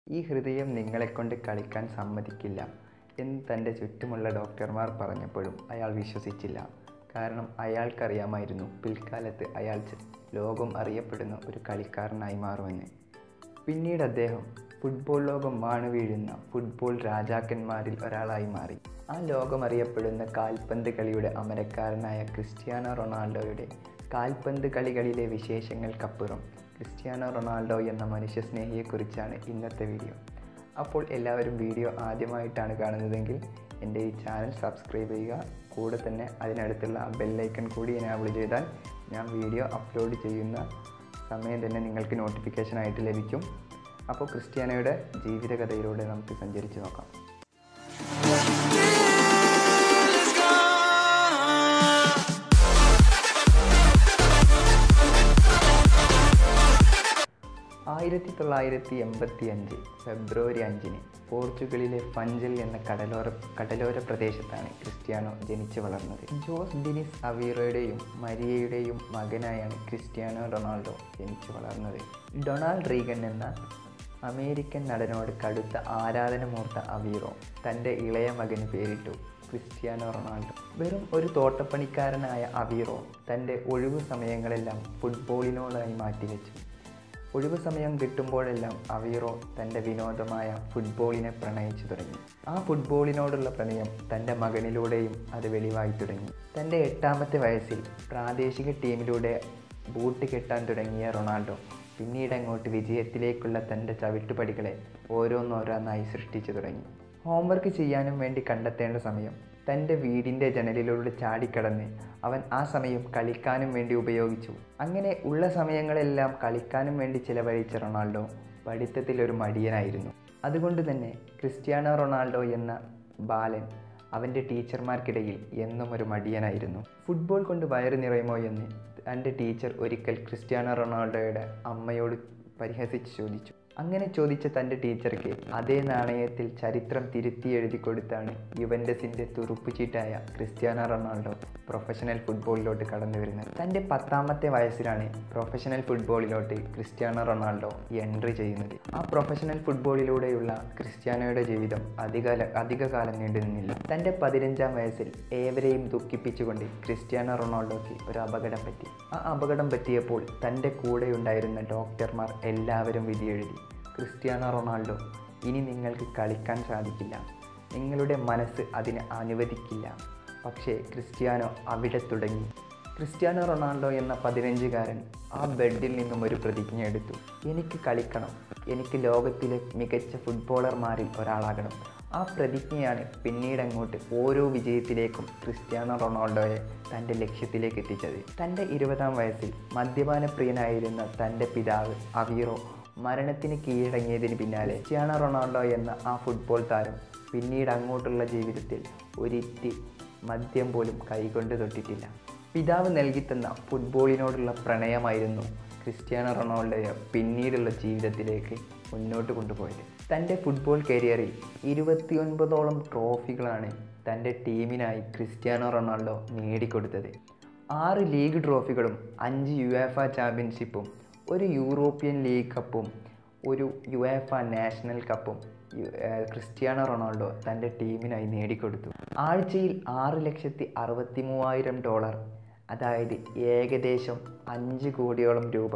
ഈ ഹൃദയം നിങ്ങളെക്കൊണ്ട് കളിക്കാൻ സമ്മതിക്കില്ല എന്ന് തൻ്റെ ചുറ്റുമുള്ള ഡോക്ടർമാർ പറഞ്ഞപ്പോഴും അയാൾ വിശ്വസിച്ചില്ല കാരണം അയാൾക്കറിയാമായിരുന്നു പിൽക്കാലത്ത് അയാൾ ച- ലോകം അറിയപ്പെടുന്ന ഒരു കളിക്കാരനായി മാറുമെന്ന് പിന്നീട് അദ്ദേഹം ഫുട്ബോൾ ലോകം വാണു വീഴുന്ന ഫുട്ബോൾ രാജാക്കന്മാരിൽ ഒരാളായി മാറി ആ ലോകം അറിയപ്പെടുന്ന കാൽപന്ത് കളിയുടെ അമരക്കാരനായ ക്രിസ്ത്യാനോ റൊണാൾഡോയുടെ കാൽപന്ത് കളികളിലെ വിശേഷങ്ങൾക്കപ്പുറം ക്രിസ്ത്യാനോ റൊണാൾഡോ എന്ന മനുഷ്യസ്നേഹിയെക്കുറിച്ചാണ് ഇന്നത്തെ വീഡിയോ അപ്പോൾ എല്ലാവരും വീഡിയോ ആദ്യമായിട്ടാണ് കാണുന്നതെങ്കിൽ എൻ്റെ ഈ ചാനൽ സബ്സ്ക്രൈബ് ചെയ്യുക കൂടെ തന്നെ അതിനടുത്തുള്ള ആ ബെല്ലൈക്കൺ കൂടി എനാബിൾ ചെയ്താൽ ഞാൻ വീഡിയോ അപ്ലോഡ് ചെയ്യുന്ന സമയം തന്നെ നിങ്ങൾക്ക് നോട്ടിഫിക്കേഷൻ ആയിട്ട് ലഭിക്കും അപ്പോൾ ക്രിസ്ത്യാനോയുടെ ജീവിതകഥയിലൂടെ നമുക്ക് സഞ്ചരിച്ച് നോക്കാം ആയിരത്തി തൊള്ളായിരത്തി എൺപത്തി അഞ്ച് ഫെബ്രുവരി അഞ്ചിന് പോർച്ചുഗലിലെ ഫഞ്ചൽ എന്ന കടലോര കടലോര പ്രദേശത്താണ് ക്രിസ്ത്യാനോ ജനിച്ചു വളർന്നത് ജോസ് ഡിനിസ് അവീറോയുടെയും മരിയയുടെയും മകനായാണ് ക്രിസ്ത്യാനോ റൊണാൾഡോ ജനിച്ചു വളർന്നത് ഡൊണാൾഡ് റീഗൻ എന്ന അമേരിക്കൻ നടനോട് കടുത്ത ആരാധനമൂർത്ത അവീറോ തൻ്റെ ഇളയ മകന് പേരിട്ടു ക്രിസ്ത്യാനോ റൊണാൾഡോ വെറും ഒരു തോട്ടപ്പണിക്കാരനായ അവീറോ തൻ്റെ ഒഴിവു സമയങ്ങളെല്ലാം ഫുട്ബോളിനോടായി മാറ്റിവെച്ചു ഒഴിവു സമയം കിട്ടുമ്പോഴെല്ലാം അവീറോ തൻ്റെ വിനോദമായ ഫുട്ബോളിനെ പ്രണയിച്ചു തുടങ്ങി ആ ഫുട്ബോളിനോടുള്ള പ്രണയം തൻ്റെ മകനിലൂടെയും അത് വെളിവായി തുടങ്ങി തൻ്റെ എട്ടാമത്തെ വയസ്സിൽ പ്രാദേശിക ടീമിലൂടെ ബൂട്ട് കെട്ടാൻ തുടങ്ങിയ റൊണാൾഡോ പിന്നീട് അങ്ങോട്ട് വിജയത്തിലേക്കുള്ള തൻ്റെ ചവിട്ടുപടികളെ ഓരോന്നോരോന്നായി സൃഷ്ടിച്ചു തുടങ്ങി ഹോംവർക്ക് ചെയ്യാനും വേണ്ടി കണ്ടെത്തേണ്ട സമയം തൻ്റെ വീടിൻ്റെ ജനലിലൂടെ ചാടിക്കടന്ന് അവൻ ആ സമയം കളിക്കാനും വേണ്ടി ഉപയോഗിച്ചു അങ്ങനെ ഉള്ള സമയങ്ങളെല്ലാം കളിക്കാനും വേണ്ടി ചിലവഴിച്ച റൊണാൾഡോ പഠിത്തത്തിൽ ഒരു മടിയനായിരുന്നു അതുകൊണ്ട് തന്നെ ക്രിസ്ത്യാനോ റൊണാൾഡോ എന്ന ബാലൻ അവൻ്റെ ടീച്ചർമാർക്കിടയിൽ എന്നും ഒരു മടിയനായിരുന്നു ഫുട്ബോൾ കൊണ്ട് വയറ് നിറയുമോ എന്ന് തൻ്റെ ടീച്ചർ ഒരിക്കൽ ക്രിസ്ത്യാനോ റൊണാൾഡോയുടെ അമ്മയോട് പരിഹസിച്ച് ചോദിച്ചു അങ്ങനെ ചോദിച്ച തൻ്റെ ടീച്ചർക്ക് അതേ നാണയത്തിൽ ചരിത്രം തിരുത്തി എഴുതി കൊടുത്താണ് യുവൻഡസിൻ്റെ തുറുപ്പുചീട്ടായ ക്രിസ്ത്യാനോ റൊണാൾഡോ പ്രൊഫഷണൽ ഫുട്ബോളിലോട്ട് കടന്നു വരുന്നത് തൻ്റെ പത്താമത്തെ വയസ്സിലാണ് പ്രൊഫഷണൽ ഫുട്ബോളിലോട്ട് ക്രിസ്ത്യാനോ റൊണാൾഡോ എൻട്രി ചെയ്യുന്നത് ആ പ്രൊഫഷണൽ ഫുട്ബോളിലൂടെയുള്ള ക്രിസ്ത്യാനോയുടെ ജീവിതം അധിക അധികകാലം നീണ്ടു നിന്നില്ല തൻ്റെ പതിനഞ്ചാം വയസ്സിൽ ഏവരെയും ദുഃഖിപ്പിച്ചുകൊണ്ട് ക്രിസ്ത്യാനോ റൊണാൾഡോയ്ക്ക് ഒരു അപകടം പറ്റി ആ അപകടം പറ്റിയപ്പോൾ തൻ്റെ കൂടെയുണ്ടായിരുന്ന ഡോക്ടർമാർ എല്ലാവരും വിധിയെഴുതി ക്രിസ്ത്യാനോ റൊണാൾഡോ ഇനി നിങ്ങൾക്ക് കളിക്കാൻ സാധിക്കില്ല നിങ്ങളുടെ മനസ്സ് അതിന് അനുവദിക്കില്ല പക്ഷേ ക്രിസ്ത്യാനോ അവിടെ തുടങ്ങി ക്രിസ്ത്യാനോ റൊണാൾഡോ എന്ന പതിനഞ്ചുകാരൻ ആ ബെഡിൽ നിന്നും ഒരു പ്രതിജ്ഞ എടുത്തു എനിക്ക് കളിക്കണം എനിക്ക് ലോകത്തിലെ മികച്ച ഫുട്ബോളർമാരിൽ ഒരാളാകണം ആ പ്രതിജ്ഞയാണ് പിന്നീട് അങ്ങോട്ട് ഓരോ വിജയത്തിലേക്കും ക്രിസ്ത്യാനോ റൊണാൾഡോയെ തൻ്റെ ലക്ഷ്യത്തിലേക്ക് എത്തിച്ചത് തൻ്റെ ഇരുപതാം വയസ്സിൽ മദ്യപാനപ്രിയനായിരുന്ന തൻ്റെ പിതാവ് അവീറോ മരണത്തിന് കീഴടങ്ങിയതിന് പിന്നാലെ ക്രിസ്ത്യാനോ റൊണാൾഡോ എന്ന ആ ഫുട്ബോൾ താരം പിന്നീട് അങ്ങോട്ടുള്ള ജീവിതത്തിൽ ഒരിറ്റി മദ്യം പോലും കൈകൊണ്ട് തൊട്ടിട്ടില്ല പിതാവ് നൽകിത്തന്ന ഫുട്ബോളിനോടുള്ള പ്രണയമായിരുന്നു ക്രിസ്ത്യാനോ റൊണാൾഡോയെ പിന്നീടുള്ള ജീവിതത്തിലേക്ക് മുന്നോട്ട് കൊണ്ടുപോയത് തൻ്റെ ഫുട്ബോൾ കരിയറിൽ ഇരുപത്തിയൊൻപതോളം ട്രോഫികളാണ് തൻ്റെ ടീമിനായി ക്രിസ്ത്യാനോ റൊണാൾഡോ നേടിക്കൊടുത്തത് ആറ് ലീഗ് ട്രോഫികളും അഞ്ച് യു എഫ ചാമ്പ്യൻഷിപ്പും ഒരു യൂറോപ്യൻ ലീഗ് കപ്പും ഒരു യു എഫ നാഷണൽ കപ്പും യു- ഏർ ക്രിസ്ത്യാനോ റൊണാൾഡോ തൻ്റെ ടീമിനായി നേടിക്കൊടുത്തു ആഴ്ചയിൽ ആറ് ലക്ഷത്തി അറുപത്തി മൂവായിരം ഡോളർ അതായത് ഏകദേശം അഞ്ച് കോടിയോളം രൂപ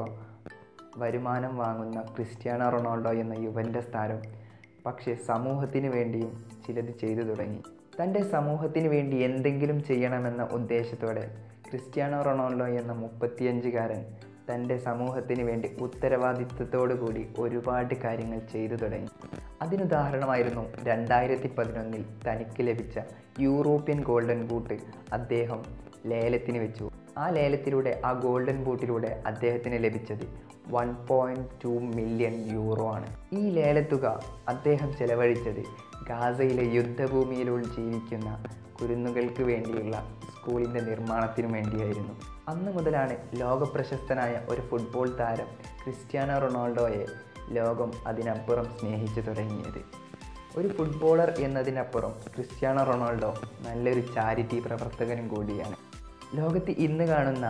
വരുമാനം വാങ്ങുന്ന ക്രിസ്ത്യാനോ റൊണാൾഡോ എന്ന യുവൻ്റസ് താരം പക്ഷേ സമൂഹത്തിന് വേണ്ടിയും ചിലത് ചെയ്തു തുടങ്ങി തൻ്റെ സമൂഹത്തിന് വേണ്ടി എന്തെങ്കിലും ചെയ്യണമെന്ന ഉദ്ദേശത്തോടെ ക്രിസ്ത്യാനോ റൊണാൾഡോ എന്ന മുപ്പത്തിയഞ്ചുകാരൻ തൻ്റെ സമൂഹത്തിന് വേണ്ടി ഉത്തരവാദിത്വത്തോടു കൂടി ഒരുപാട് കാര്യങ്ങൾ ചെയ്തു തുടങ്ങി അതിനുദാഹരണമായിരുന്നു രണ്ടായിരത്തി പതിനൊന്നിൽ തനിക്ക് ലഭിച്ച യൂറോപ്യൻ ഗോൾഡൻ ബൂട്ട് അദ്ദേഹം ലേലത്തിന് വെച്ചു ആ ലേലത്തിലൂടെ ആ ഗോൾഡൻ ബൂട്ടിലൂടെ അദ്ദേഹത്തിന് ലഭിച്ചത് one point two million euro ആണ് ഈ ലേലത്തുക അദ്ദേഹം ചെലവഴിച്ചത് ഗാസയിലെ യുദ്ധഭൂമിയിലൂടെ ജീവിക്കുന്ന കുരുന്നുകൾക്ക് വേണ്ടിയുള്ള സ്കൂളിൻ്റെ നിർമ്മാണത്തിനു വേണ്ടിയായിരുന്നു അന്ന് മുതലാണ് ലോകപ്രശസ്തനായ ഒരു ഫുട്ബോൾ താരം ക്രിസ്ത്യാനോ റൊണാൾഡോയെ ലോകം അതിനപ്പുറം സ്നേഹിച്ചു തുടങ്ങിയത് ഒരു ഫുട്ബോളർ എന്നതിനപ്പുറം ക്രിസ്ത്യാനോ റൊണാൾഡോ നല്ലൊരു ചാരിറ്റി പ്രവർത്തകനും കൂടിയാണ് ലോകത്ത് ഇന്ന് കാണുന്ന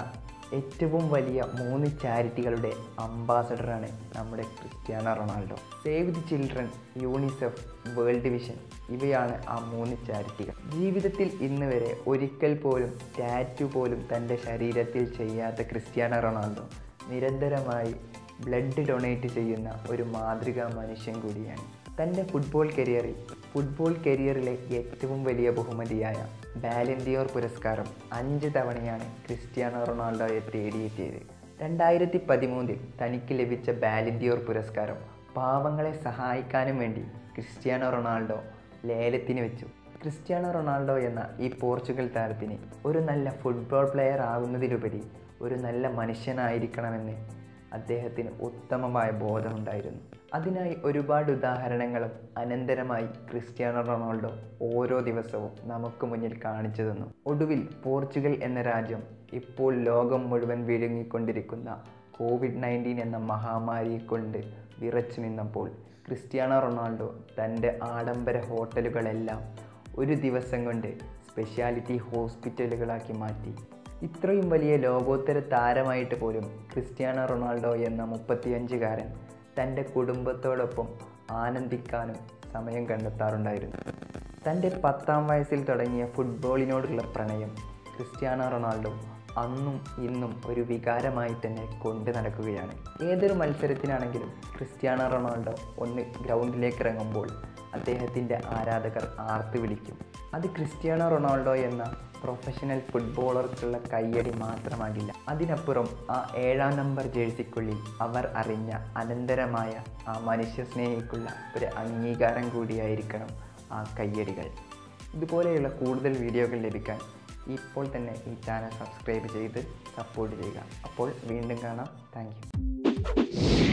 ഏറ്റവും വലിയ മൂന്ന് ചാരിറ്റികളുടെ അംബാസഡറാണ് നമ്മുടെ Cristiano Ronaldo save the children UNICEF world vision ഇവയാണ് ആ മൂന്ന് ചാരിറ്റികൾ ജീവിതത്തിൽ ഇന്ന് വരെ ഒരിക്കൽ പോലും ടാറ്റു പോലും തൻ്റെ ശരീരത്തിൽ ചെയ്യാത്ത ക്രിസ്ത്യാനോ റൊണാൾഡോ നിരന്തരമായി ബ്ലഡ് ഡൊണേറ്റ് ചെയ്യുന്ന ഒരു മാതൃകാ മനുഷ്യൻ കൂടിയാണ് തൻ്റെ ഫുട്ബോൾ കരിയറിൽ ഫുട്ബോൾ കരിയറിലെ ഏറ്റവും വലിയ ബഹുമതിയായ ബാലൻഡിയോർ പുരസ്കാരം അഞ്ച് തവണയാണ് ക്രിസ്ത്യാനോ റൊണാൾഡോയെ തേടിയെത്തിയത് രണ്ടായിരത്തി പതിമൂന്നിൽ തനിക്ക് ലഭിച്ച ബാലൻഡിയോർ പുരസ്കാരം പാവങ്ങളെ സഹായിക്കാനും വേണ്ടി ക്രിസ്ത്യാനോ റൊണാൾഡോ ലേലത്തിന് വെച്ചു ക്രിസ്ത്യാനോ റൊണാൾഡോ എന്ന ഈ പോർച്ചുഗൽ താരത്തിന് ഒരു നല്ല ഫുട്ബോൾ പ്ലെയർ ആകുന്നതിലുപരി ഒരു നല്ല മനുഷ്യനായിരിക്കണമെന്ന് അദ്ദേഹത്തിന് ഉത്തമമായ ബോധമുണ്ടായിരുന്നു അതിനായി ഒരുപാട് ഉദാഹരണങ്ങളും അനന്തരമായി ക്രിസ്ത്യാനോ റൊണാൾഡോ ഓരോ ദിവസവും നമുക്ക് മുന്നിൽ കാണിച്ചു തന്നു ഒടുവിൽ പോർച്ചുഗൽ എന്ന രാജ്യം ഇപ്പോൾ ലോകം മുഴുവൻ വിഴുങ്ങിക്കൊണ്ടിരിക്കുന്ന കോവിഡ് നയൻറ്റീൻ എന്ന മഹാമാരിയെ കൊണ്ട് വിറച്ചു നിന്നപ്പോൾ ക്രിസ്ത്യാനോ റൊണാൾഡോ തൻ്റെ ആഡംബര ഹോട്ടലുകളെല്ലാം ഒരു ദിവസം കൊണ്ട് സ്പെഷ്യാലിറ്റി ഹോസ്പിറ്റലുകളാക്കി മാറ്റി ഇത്രയും വലിയ ലോകോത്തര താരമായിട്ട് പോലും ക്രിസ്ത്യാനോ റൊണാൾഡോ എന്ന മുപ്പത്തിയഞ്ചുകാരൻ തൻ്റെ കുടുംബത്തോടൊപ്പം ആനന്ദിക്കാനും സമയം കണ്ടെത്താറുണ്ടായിരുന്നു തൻ്റെ പത്താം വയസ്സിൽ തുടങ്ങിയ ഫുട്ബോളിനോടുള്ള പ്രണയം ക്രിസ്ത്യാനോ റൊണാൾഡോ അന്നും ഇന്നും ഒരു വികാരമായി തന്നെ കൊണ്ടു നടക്കുകയാണ് ഏതൊരു മത്സരത്തിനാണെങ്കിലും ക്രിസ്ത്യാനോ റൊണാൾഡോ ഒന്ന് ഗ്രൗണ്ടിലേക്ക് ഇറങ്ങുമ്പോൾ അദ്ദേഹത്തിൻ്റെ ആരാധകർ ആർത്ത് വിളിക്കും അത് ക്രിസ്ത്യാനോ റൊണാൾഡോ എന്ന പ്രൊഫഷണൽ ഫുട്ബോളർക്കുള്ള കയ്യടി മാത്രമാകില്ല അതിനപ്പുറം ആ ഏഴാം നമ്പർ ജേഴ്സിക്കുള്ളിൽ അവർ അറിഞ്ഞ അനന്തരമായ ആ മനുഷ്യ സ്നേഹിക്കുള്ള ഒരു അംഗീകാരം കൂടിയായിരിക്കണം ആ കയ്യടികൾ ഇതുപോലെയുള്ള കൂടുതൽ വീഡിയോകൾ ലഭിക്കാൻ ഇപ്പോൾ തന്നെ ഈ ചാനൽ സബ്സ്ക്രൈബ് ചെയ്ത് സപ്പോർട്ട് ചെയ്യുക അപ്പോൾ വീണ്ടും കാണാം താങ്ക്